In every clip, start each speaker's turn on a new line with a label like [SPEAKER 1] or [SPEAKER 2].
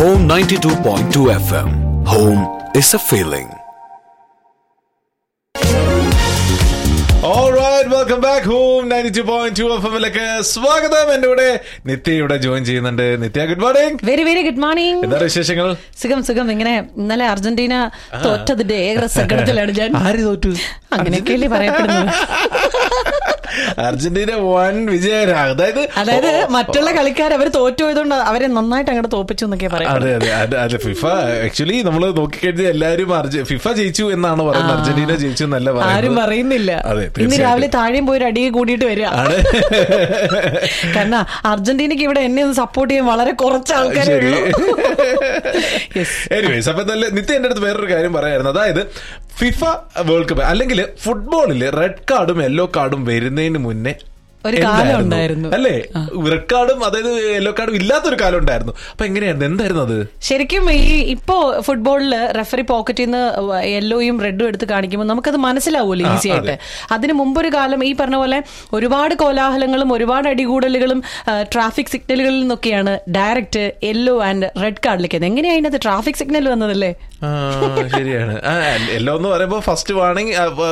[SPEAKER 1] Home 92.2 FM. Home is a feeling.
[SPEAKER 2] Alright, welcome back home 92.2 FM ലേക്ക് സ്വാഗതം എന്റെ കൂടെ നിത്യ ഇവിടെ ജോയിൻ ചെയ്യുന്നുണ്ട് Nithya good morning
[SPEAKER 3] very very good morning
[SPEAKER 2] എന്താണ് വിശേഷങ്ങൾ
[SPEAKER 3] സുഖം സുഖം ഇങ്ങനെ ഇന്നലെ അർജന്റീന തോറ്റതിന്റെ ഏറെ സങ്കടത്തിലാണ് ഞാൻ
[SPEAKER 2] ആര് തോറ്റു
[SPEAKER 3] അങ്ങനെയൊക്കെയല്ലേ പറയപ്പെടുന്നത്
[SPEAKER 2] അർജന്റീന വൺ വിജയരാ അതായത്
[SPEAKER 3] അതായത് മറ്റുള്ള കളിക്കാർ അവർ തോറ്റു പോയതുകൊണ്ട് അവരെ നന്നായിട്ട് അങ്ങോട്ട് തോപ്പിച്ചു എന്നൊക്കെ പറയാം
[SPEAKER 2] അതെ അതെ അതെ അതെ ഫിഫ ആക്ച്വലി നമ്മൾ നോക്കിക്കഴിഞ്ഞാൽ എല്ലാവരും അർജ- ഫിഫ ജയിച്ചു എന്നാണ് പറയുന്നത് അർജന്റീന ജയിച്ചു എന്നല്ല
[SPEAKER 3] ആരും
[SPEAKER 2] പറയുന്നത്
[SPEAKER 3] പറയുന്നില്ല
[SPEAKER 2] അതെ,
[SPEAKER 3] ഇന്ന്
[SPEAKER 2] തീർച്ചയായിട്ടും.
[SPEAKER 3] രാവിലെ താഴെയും പോയി ഒരു അടിയെ കൂടിയിട്ട് വരിക
[SPEAKER 2] ആണ്
[SPEAKER 3] കാരണം അർജന്റീനയ്ക്ക് ഇവിടെ എന്നെ ഒന്ന് സപ്പോർട്ട് ചെയ്യാൻ വളരെ കുറച്ച് ആൾക്കാരേ
[SPEAKER 2] ശരി
[SPEAKER 3] ഉള്ളൂ Yes.
[SPEAKER 2] എനിവേസ് അപ്പൊ നല്ല നിത്യ എന്റെ അടുത്ത് വേറൊരു കാര്യം പറയായിരുന്നു അതായത് ഫിഫ വേൾഡ് കപ്പ് അല്ലെങ്കിൽ ഫുട്ബോളിൽ റെഡ് കാർഡും യെല്ലോ കാർഡും വരുന്നതിന് മുന്നേ
[SPEAKER 3] ഒരു കാലം
[SPEAKER 2] എന്തായിരുന്നു?
[SPEAKER 3] ഉണ്ടായിരുന്നു.
[SPEAKER 2] അല്ലേ റെഡ് കാർഡും അതായത് യെല്ലോ കാർഡും ഇല്ലാത്തൊരു കാലം ഉണ്ടായിരുന്നു അപ്പൊ എങ്ങനെയായിരുന്നു എന്തായിരുന്നു അത്
[SPEAKER 3] ശരിക്കും ഈ ഇപ്പോ ഫുട്ബോളില് റെഫറി പോക്കറ്റിൽ നിന്ന് യെല്ലോയും റെഡും എടുത്ത് കാണിക്കുമ്പോൾ നമുക്കത് മനസ്സിലാവുമല്ലോ
[SPEAKER 2] ആ,
[SPEAKER 3] ഈസി ആയിട്ട്
[SPEAKER 2] അതെ.
[SPEAKER 3] അതിന് മുമ്പൊരു കാലം ഈ പറഞ്ഞ പോലെ ഒരുപാട് കോലാഹലങ്ങളും ഒരുപാട് അടികൂടലുകളും ട്രാഫിക് സിഗ്നലുകളിൽ നിന്നൊക്കെയാണ് ഡയറക്റ്റ് യെല്ലോ ആൻഡ് റെഡ് കാർഡിലേക്ക് എത്തുന്നത് എങ്ങനെയാ അതിനകത്ത് ട്രാഫിക് സിഗ്നൽ വന്നതല്ലേ
[SPEAKER 2] ആ, ശരിയാണ് യെല്ലോ എന്ന് പറയുമ്പോ first warning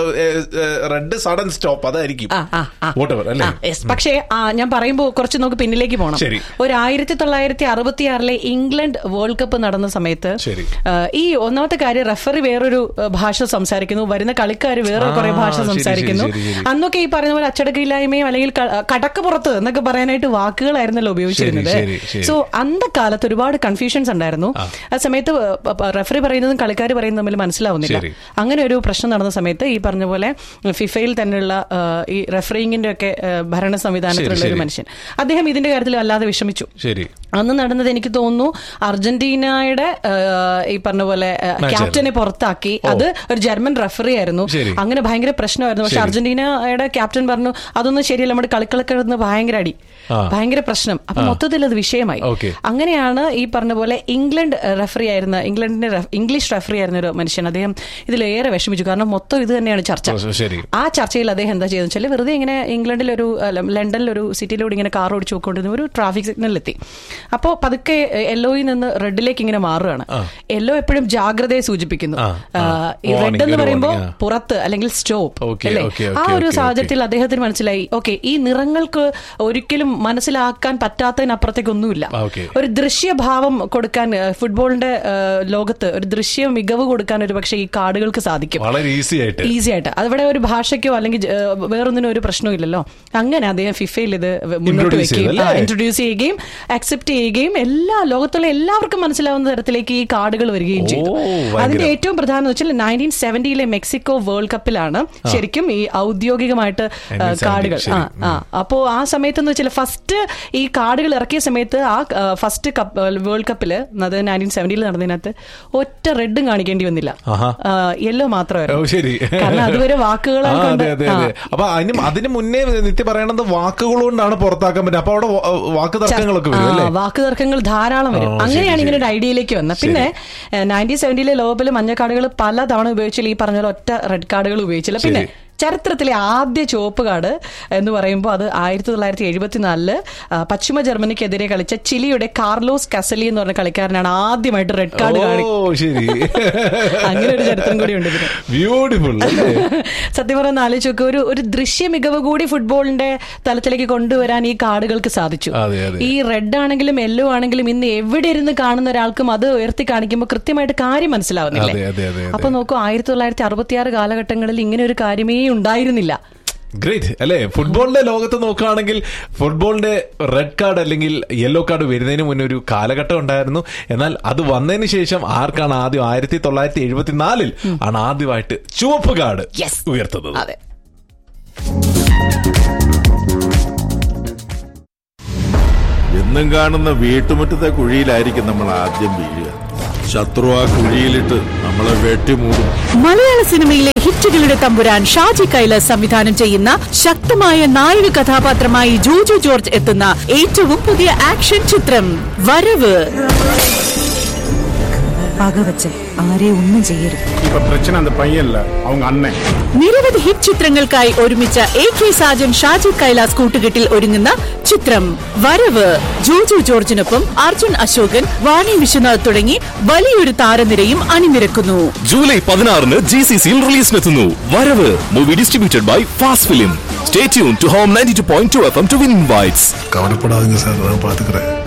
[SPEAKER 2] red sudden stop അതായിരിക്കും
[SPEAKER 3] ആ, ആ, ആ.
[SPEAKER 2] വോട്ടെവർ അല്ലേ
[SPEAKER 3] ആ, yes. പക്ഷേ ആ, ഞാൻ പറയുമ്പോൾ കുറച്ച് നമുക്ക് പിന്നിലേക്ക് പോകണം
[SPEAKER 2] ശരി.
[SPEAKER 3] ഒരു ആയിരത്തി തൊള്ളായിരത്തി അറുപത്തി ആറിലെ ഇംഗ്ലണ്ട് വേൾഡ് കപ്പ് നടന്ന സമയത്ത്
[SPEAKER 2] ശരി.
[SPEAKER 3] ആ, ഈ ഒന്നാമത്തെ കാര്യം റെഫറി വേറൊരു ആ, ഭാഷ സംസാരിക്കുന്നു വരുന്ന കളിക്കാർ വേറെ
[SPEAKER 2] ആ,
[SPEAKER 3] കുറെ ഭാഷ
[SPEAKER 2] ശരി,
[SPEAKER 3] സംസാരിക്കുന്നു
[SPEAKER 2] ശരി, ശരി, ശരി.
[SPEAKER 3] അന്നൊക്കെ ഈ പറയുന്ന പോലെ അച്ചടക്കമില്ലായ്മയും അല്ലെങ്കിൽ ക- കടക്ക് പുറത്ത് എന്നൊക്കെ പറയാനായിട്ട് വാക്കുകളായിരുന്നല്ലോ ഉപയോഗിച്ചിരുന്നത്
[SPEAKER 2] ശരി, ശരി.
[SPEAKER 3] സോ അന്തക്കാലത്ത് ഒരുപാട് കൺഫ്യൂഷൻസ് ഉണ്ടായിരുന്നു ആ സമയത്ത് റെഫറി പറയുന്നതും കളിക്കാർ പറയുന്നതും തമ്മിൽ മനസ്സിലാവുന്നില്ല
[SPEAKER 2] ശരി.
[SPEAKER 3] അങ്ങനെ ഒരു പ്രശ്നം നടന്ന സമയത്ത് ഈ പറഞ്ഞ പോലെ ഫിഫയിൽ തന്നെയുള്ള ആ, ഈ റെഫറിങ്ങിന്റെ ഒക്കെ ആ, ഭരണ സംവിധാനത്തിലുള്ള
[SPEAKER 2] ശരി,
[SPEAKER 3] ഒരു
[SPEAKER 2] ശരി.
[SPEAKER 3] മനുഷ്യൻ അദ്ദേഹം ഇതിന്റെ കാര്യത്തിൽ വല്ലാതെ വിഷമിച്ചു
[SPEAKER 2] ശരി
[SPEAKER 3] അന്ന് നടന്നത് എനിക്ക് തോന്നുന്നു അർജന്റീനയുടെ ആ, ഈ പറഞ്ഞ പോലെ ആ,
[SPEAKER 2] Match
[SPEAKER 3] ക്യാപ്റ്റനെ പുറത്താക്കി അത് ഒരു ജർമ്മൻ റെഫറി ആയിരുന്നു
[SPEAKER 2] ശരി.
[SPEAKER 3] അങ്ങനെ ഭയങ്കര പ്രശ്നമായിരുന്നു പക്ഷെ
[SPEAKER 2] ശരി.
[SPEAKER 3] അർജന്റീനയുടെ ക്യാപ്റ്റൻ പറഞ്ഞു അതൊന്നും ശരിയല്ല നമ്മുടെ കളിക്കളക്കിടന്ന് ഭയങ്കര അടി
[SPEAKER 2] ആ.
[SPEAKER 3] ഭയങ്കര പ്രശ്നം അപ്പൊ മൊത്തത്തിൽ അത് വിഷയമായി
[SPEAKER 2] Okay.
[SPEAKER 3] അങ്ങനെയാണ് ഈ പറഞ്ഞ പോലെ ഇംഗ്ലണ്ട് റെഫറി ആയിരുന്ന ഇംഗ്ലണ്ടിന്റെ ref- ഇംഗ്ലീഷ് റെഫറി ആയിരുന്ന ഒരു മനുഷ്യൻ അദ്ദേഹം ഇതിലേറെ വിഷമിച്ചു കാരണം മൊത്തം ഇത് തന്നെയാണ് ചർച്ച
[SPEAKER 2] ശരി
[SPEAKER 3] ആ ചർച്ചയിൽ അദ്ദേഹം എന്താ ചെയ്തെന്ന് വെച്ചാൽ വെറുതെ ഇങ്ങനെ ഇംഗ്ലണ്ടിൽ ഒരു അല്ല, ലണ്ടനിൽ ഒരു സിറ്റിയിലൂടെ ഇങ്ങനെ കാർ ഓടിച്ചു പോയിക്കൊണ്ടിരുന്ന ഒരു ട്രാഫിക് സിഗ്നലിലെത്തി അപ്പോൾ പതുക്കെ യെല്ലോയിൽ നിന്ന് റെഡിലേക്ക് ഇങ്ങനെ മാറുകയാണ് യെല്ലോ എപ്പോഴും ജാഗ്രതയെ സൂചിപ്പിക്കുന്നു
[SPEAKER 2] ആ,
[SPEAKER 3] ആ,
[SPEAKER 2] ആ.
[SPEAKER 3] ഈ
[SPEAKER 2] Warning,
[SPEAKER 3] റെഡ് എന്ന്
[SPEAKER 2] ഒരു
[SPEAKER 3] പറയുമ്പോൾ
[SPEAKER 2] warning, ആ.
[SPEAKER 3] പുറത്ത് അല്ലെങ്കിൽ സ്റ്റോപ്പ്
[SPEAKER 2] Okay,
[SPEAKER 3] അല്ലേ
[SPEAKER 2] okay,
[SPEAKER 3] ആ
[SPEAKER 2] okay,
[SPEAKER 3] ഒരു
[SPEAKER 2] okay,
[SPEAKER 3] സാഹചര്യത്തിൽ അദ്ദേഹത്തിന് മനസ്സിലായി ഓക്കെ ഈ നിറങ്ങൾക്ക് ഒരിക്കലും മനസ്സിലാക്കാൻ പറ്റാത്തതിനപ്പുറത്തേക്കൊന്നുമില്ല
[SPEAKER 2] ആ, okay.
[SPEAKER 3] ഒരു ദൃശ്യഭാവം കൊടുക്കാൻ ആ, ഫുട്ബോളിന്റെ ആ, ലോകത്ത് ഒരു ദൃശ്യ മികവ് കൊടുക്കാൻ ഒരു പക്ഷേ ഈ കാർഡുകൾക്ക് സാധിക്കും
[SPEAKER 2] വളരെ ഈസി ആയിട്ട്
[SPEAKER 3] ഈസി ആയിട്ട് അതിവിടെ ഒരു ഭാഷയ്ക്കോ അല്ലെങ്കിൽ ജ- ഏഹ് വേറൊന്നിനും ഒരു പ്രശ്നവും ഇല്ലല്ലോ അങ്ങനെ അദ്ദേഹം ഫിഫയിൽ ഇത് മുന്നോട്ട്
[SPEAKER 2] Introduce
[SPEAKER 3] വെക്കുകയും
[SPEAKER 2] ചെയ്തു, അല്ലേ?
[SPEAKER 3] ഇൻട്രൊഡ്യൂസ് ചെയ്യുകയും അക്സെപ്റ്റ് ചെയ്യുകയും എല്ലാ ലോകത്തുള്ള എല്ലാവർക്കും മനസ്സിലാവുന്ന തരത്തിലേക്ക് ഈ കാർഡുകൾ വരികയും ചെയ്തു
[SPEAKER 2] ഓ, ഭയങ്കര.
[SPEAKER 3] അതിന്റെ ഏറ്റവും പ്രധാനം എന്ന് വെച്ചാൽ നയൻറ്റീൻ സെവന്റിയിലെ മെക്സിക്കോ വേൾഡ് കപ്പിലാണ് ശരിക്കും ഈ ഔദ്യോഗികമായിട്ട് ഏഹ്,
[SPEAKER 2] 1970,
[SPEAKER 3] കാർഡുകൾ
[SPEAKER 2] ശരി.
[SPEAKER 3] ആ ആ അപ്പോ ആ സമയത്ത് എന്ന് വെച്ചാൽ ഫസ്റ്റ് ഈ കാർഡുകൾ ഇറക്കിയ സമയത്ത് ആ ഫസ്റ്റ് കപ്പ് വേൾഡ് കപ്പില് അത് നയൻറ്റീൻ സെവന്റിയിൽ നടന്നതിനകത്ത് ഒറ്റ റെഡും കാണിക്കേണ്ടി വന്നില്ല
[SPEAKER 2] ആഹാ.
[SPEAKER 3] യെല്ലോ
[SPEAKER 2] ഓ
[SPEAKER 3] മാത്രമായിരുന്നു
[SPEAKER 2] ശരി
[SPEAKER 3] കാരണം അതുവരെ വാക്കുകളാൽ
[SPEAKER 2] ആ,
[SPEAKER 3] കൊണ്ട്
[SPEAKER 2] അതെ അതെ
[SPEAKER 3] ആ.
[SPEAKER 2] അതെ അപ്പൊ അതിന് അതിന് മുന്നേ നിത്യ പറയണത് വാക്കുകൾ കൊണ്ടാണ് പുറത്താക്കാൻ പറ്റുക അപ്പൊ അവിടെ വാ- വാക്ക് തർക്കങ്ങളൊക്കെ വരും
[SPEAKER 3] ആ,
[SPEAKER 2] അല്ലേ
[SPEAKER 3] വാക്ക് തർക്കങ്ങൾ ധാരാളം വരും
[SPEAKER 2] ഓ, ശരി,
[SPEAKER 3] അങ്ങനെയാണ് ഇങ്ങനെ
[SPEAKER 2] ശരി.
[SPEAKER 3] ഒരു ഐഡിയയിലേക്ക് വന്നത് പിന്നെ നയൻറ്റീൻ സെവന്റിയിലെ ലോകകപ്പിൽ മഞ്ഞ കാർഡുകൾ പല തവണ ഉപയോഗിച്ചില്ല ഈ പറഞ്ഞ പോലെ ഒറ്റ റെഡ് കാർഡുകൾ ഉപയോഗിച്ചില്ല പിന്നെ
[SPEAKER 2] ശരി.
[SPEAKER 3] ചരിത്രത്തിലെ ആദ്യ ചുവപ്പ് കാർഡ് എന്ന് പറയുമ്പോൾ അത് ആയിരത്തി തൊള്ളായിരത്തി എഴുപത്തിനാലില് പശ്ചിമ ജർമ്മനിക്കെതിരെ കളിച്ച ചിലിയുടെ കാർലോസ് കസലി എന്ന് പറഞ്ഞ കളിക്കാരനാണ് ആദ്യമായിട്ട് റെഡ് കാർഡ് കാണി
[SPEAKER 2] ഓ ശരി
[SPEAKER 3] അങ്ങനെ ഒരു ചരിത്രം കൂടി ഉണ്ട് ഇതിന്
[SPEAKER 2] ബ്യൂട്ടിഫുൾ
[SPEAKER 3] സത്യം പറയുന്ന ആലോചിച്ച് നോക്കുക ഒരു ഒരു ദൃശ്യ മികവ് കൂടി ഫുട്ബോളിന്റെ തലത്തിലേക്ക് കൊണ്ടുവരാൻ ഈ കാർഡുകൾക്ക് സാധിച്ചു
[SPEAKER 2] അതെ, അതെ.
[SPEAKER 3] ഈ റെഡ് ആണെങ്കിലും യെല്ലോ ആണെങ്കിലും ഇന്ന് എവിടെ ഇരുന്ന് കാണുന്ന ഒരാൾക്കും അത് ഉയർത്തി കാണിക്കുമ്പോൾ കൃത്യമായിട്ട് കാര്യം മനസ്സിലാവുന്നില്ലേ
[SPEAKER 2] അതെ, അതെ, അതെ, അതെ.
[SPEAKER 3] അപ്പൊ നോക്കൂ ആയിരത്തി തൊള്ളായിരത്തി അറുപത്തി ആറ് കാലഘട്ടങ്ങളിൽ ഇങ്ങനെ ഒരു കാര്യമേ ഉണ്ടായിരുന്നില്ല
[SPEAKER 2] ഗ്രേറ്റ് അല്ലെ ഫുട്ബോളിന്റെ ലോകത്ത് നോക്കുകയാണെങ്കിൽ ഫുട്ബോളിന്റെ റെഡ് കാർഡ് അല്ലെങ്കിൽ യെല്ലോ കാർഡ് വരുന്നതിന് മുന്നേ ഒരു കാലഘട്ടം ഉണ്ടായിരുന്നു എന്നാൽ അത് വന്നതിന് ശേഷം ആർക്കാണ് ആദ്യം ആയിരത്തി തൊള്ളായിരത്തി എഴുപത്തിനാലിൽ ആണ് ആദ്യമായിട്ട് ചുവപ്പ് കാർഡ്
[SPEAKER 3] Yes.
[SPEAKER 2] ഉയർത്തുന്നത്
[SPEAKER 3] അതെ
[SPEAKER 4] എന്നും കാണുന്ന വീട്ടുമുറ്റത്തെ കുഴിയിലായിരിക്കും നമ്മൾ ആദ്യം വീഴുക ശത്രു ആ കുഴിയിലിട്ട് നമ്മളെ വെട്ടിമൂടും
[SPEAKER 5] മലയാള സിനിമയിലെ ഹിറ്റുകളുടെ തമ്പുരാൻ ഷാജി കൈലാസ് സംവിധാനം ചെയ്യുന്ന ശക്തമായ നായക കഥാപാത്രമായി ജോജു ജോർജ് എത്തുന്ന ഏറ്റവും പുതിയ ആക്ഷൻ ചിത്രം വരവ്
[SPEAKER 6] பகை வச்சு ஆரே ஒன்றும் செய்யരുത്
[SPEAKER 7] இப்ப பிரச்சனை அந்த பையன் இல்ல அவங்க அண்ணன்
[SPEAKER 5] നിരവധി ഹിറ്റ് ചിത്രങ്ങൾക്കായി ഒരുമിച്ച എ കെ സാജൻ ഷാജി കൈലാസ് കൂട്ടുകെട്ടിൽ ഒരുങ്ങുന്ന ചിത്രം വരവ് ജോജു ജോർജിനൊപ്പം അർജുൻ അശോകൻ വാണി വിശ്വനാഥ് തുടങ്ങി വലിയൊരു താരനിരയും അണിനിരക്കുന്നു
[SPEAKER 8] ജൂലൈ പതിനാറിന് ജി സി സിയിൽ റിലീസിനെത്തുന്നു Varavu movie distributed by fast film stay tune to home ninety two point two F M to win invites
[SPEAKER 9] கவலைப்படாதீங்க சார் நான் பாத்துக்கிறேன்